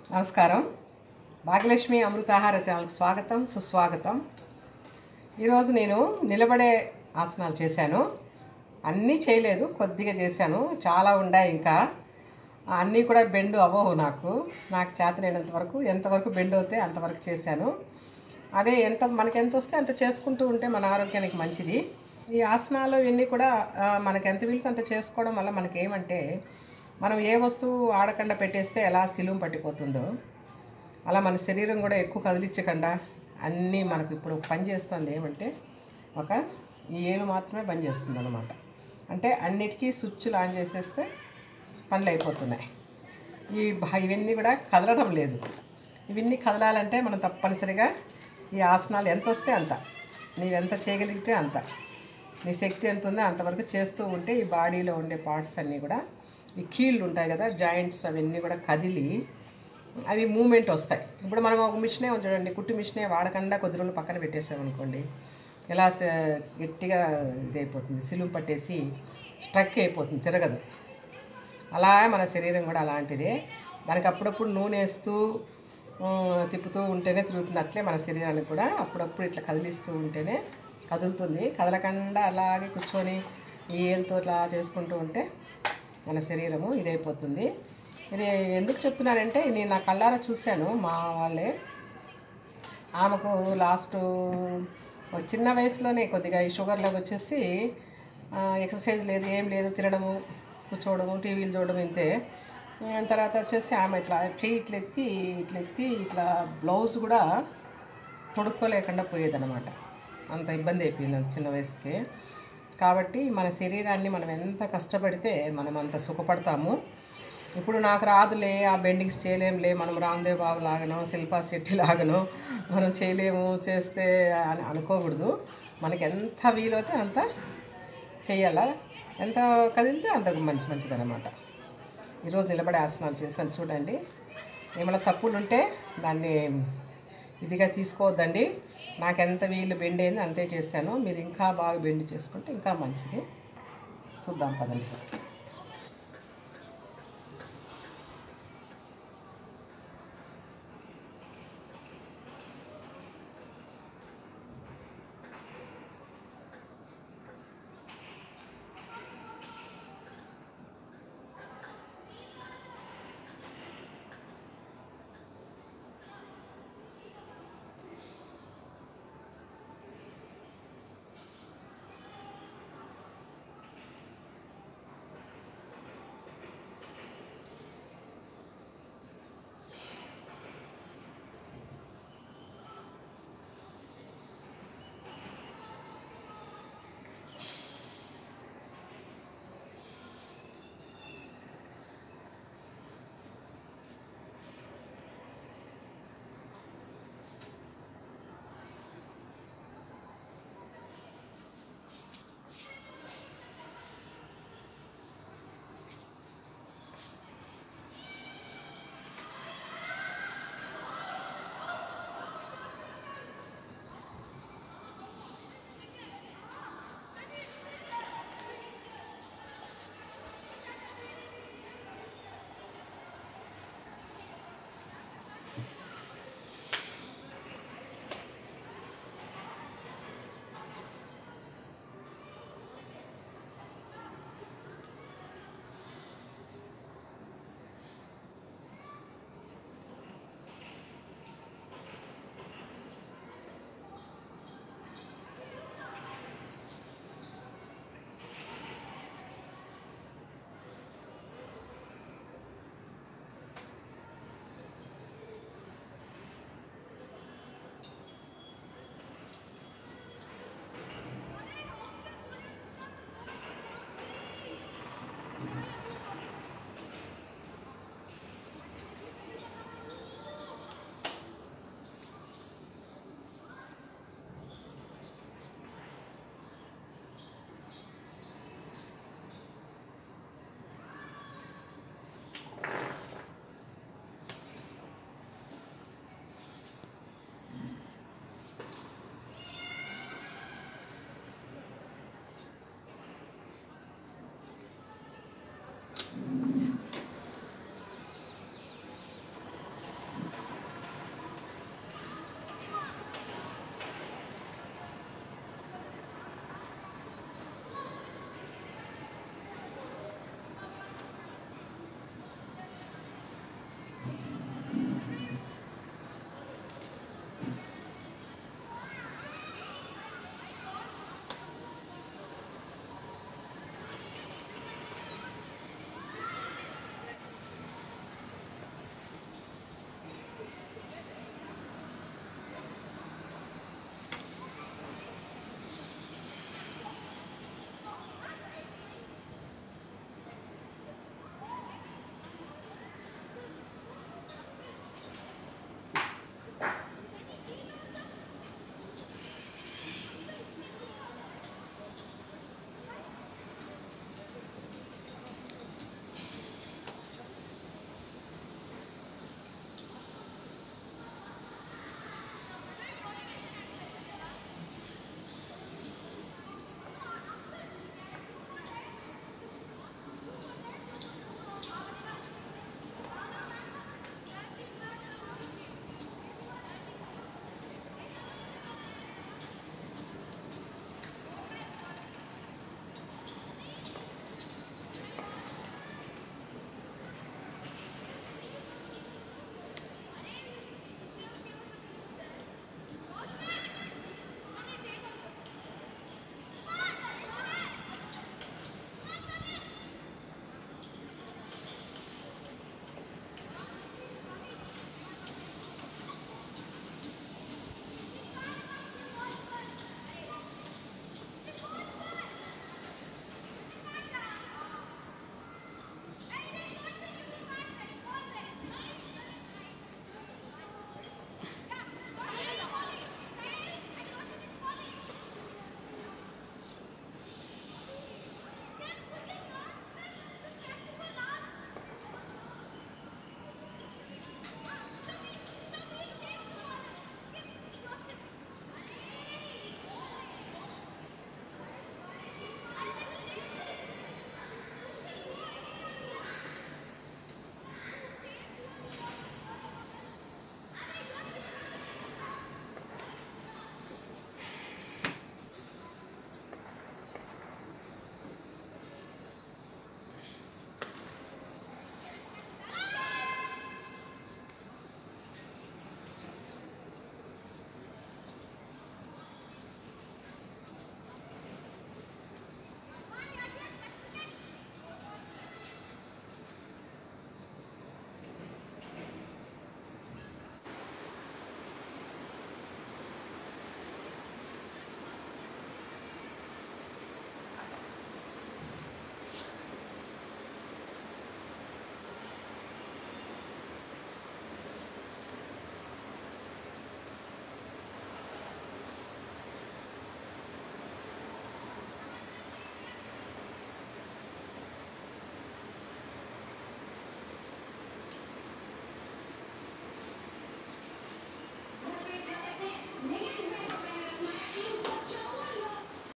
నమస్కారం భాగ్యలక్ష్మి అమృతాహార ఛానల్కి స్వాగతం సుస్వాగతం ఈరోజు నేను నిలబడే ఆసనాలు చేశాను అన్నీ చేయలేదు కొద్దిగా చేశాను చాలా ఉన్నాయి ఇంకా అన్నీ కూడా బెండు అవ్వవు నాకు నాకు చేతనైనంత వరకు ఎంతవరకు బెండ్ అవుతే అంతవరకు చేశాను అదే ఎంత మనకి ఎంత వస్తే అంత చేసుకుంటూ ఉంటే మన ఆరోగ్యానికి మంచిది ఈ ఆసనాలు ఇవన్నీ కూడా ఆ, మనకి ఎంత వీలుతో అంత చేసుకోవడం వల్ల మనకి ఏమంటే మనం ఏ వస్తువు ఆడకుండా పెట్టేస్తే ఎలా సిలువు పట్టిపోతుందో అలా మన శరీరం కూడా ఎక్కువ కదిలించకుండా అన్నీ మనకు ఇప్పుడు పని చేస్తుంది ఏమంటే ఒక ఈ ఏలు మాత్రమే పని చేస్తుంది అనమాట అంటే అన్నిటికీ స్విచ్లు ఆన్ చేసేస్తే పనులు అయిపోతున్నాయి ఈ భ- ఇవన్నీ కూడా కదలడం లేదు ఇవన్నీ కదలాలంటే మనం తప్పనిసరిగా ఈ ఆసనాలు ఎంత వస్తే అంత నీవెంత చేయగలిగితే అంత నీ శక్తి ఎంత ఉందో అంతవరకు చేస్తూ ఉంటే ఈ బాడీలో ఉండే పార్ట్స్ అన్నీ కూడా ఈ కీళ్ళు ఉంటాయి కదా జాయింట్స్ అవన్నీ కూడా కదిలి అవి మూమెంట్ వస్తాయి ఇప్పుడు మనం ఒక మిషనే ఉంది చూడండి కుట్టు మిషనే వాడకుండా కొద్ది రోజులు పక్కన పెట్టేసామనుకోండి ఎలా స- గట్టిగా ఇది అయిపోతుంది సిలువు పట్టేసి స్ట్రక్ అయిపోతుంది తిరగదు అలా మన శరీరం కూడా అలాంటిదే దానికి అప్పుడప్పుడు నూనె వేస్తూ ఆ, తిప్పుతూ ఉంటేనే తిరుగుతుంది అట్లే మన శరీరానికి కూడా అప్పుడప్పుడు ఇట్లా కదిలిస్తూ ఉంటేనే కదులుతుంది కదలకుండా అలాగే కూర్చొని ఈ ఏలుతో ఇట్లా చేసుకుంటూ ఉంటే మన శరీరము ఇదైపోతుంది ఇది ఎందుకు చెప్తున్నానంటే నేను నా కళ్ళారా చూశాను మా వాళ్ళే ఆమెకు లాస్ట్ చిన్న వయసులోనే కొద్దిగా ఈ షుగర్ లెవెల్ వచ్చేసి ఆ, ఎక్సర్సైజ్ లేదు ఏం లేదు తినడము కూర్చోవడము టీవీలు చూడడం ఇంతే ఆ, తర్వాత వచ్చేసి ఆమె ఇట్లా చెయ్యి ఇట్లా ఎత్తి ఇట్లా ఎత్తి ఇట్లా బ్లౌజ్ కూడా తొడుక్కోలేకుండా పోయేదన్నమాట అంత ఇబ్బంది అయిపోయింది అంత చిన్న వయసుకి కాబట్టి మన శరీరాన్ని మనం ఎంత కష్టపడితే మనం అంత సుఖపడతాము ఇప్పుడు నాకు రాదులే ఆ బెండింగ్స్ చేయలేంలే మనం రామ్దేవ్ బాబు లాగనో శిల్పా శెట్టి లాగనో మనం చేయలేము చేస్తే అని అనుకోకూడదు మనకి ఎంత వీలైతే అంత చెయ్యాలా ఎంత కదిలితే అంత మంచి మంచిది అనమాట ఈరోజు నిలబడే ఆసనాలు చేశాను చూడండి ఏమైనా తప్పులు ఉంటే దాన్ని ఇదిగా తీసుకోవద్దండి నాకు ఎంత వీలు బెండ్ అయింది అంతే చేశాను మీరు ఇంకా బాగా బెండ్ చేసుకుంటే ఇంకా మంచిది చూద్దాం పదండి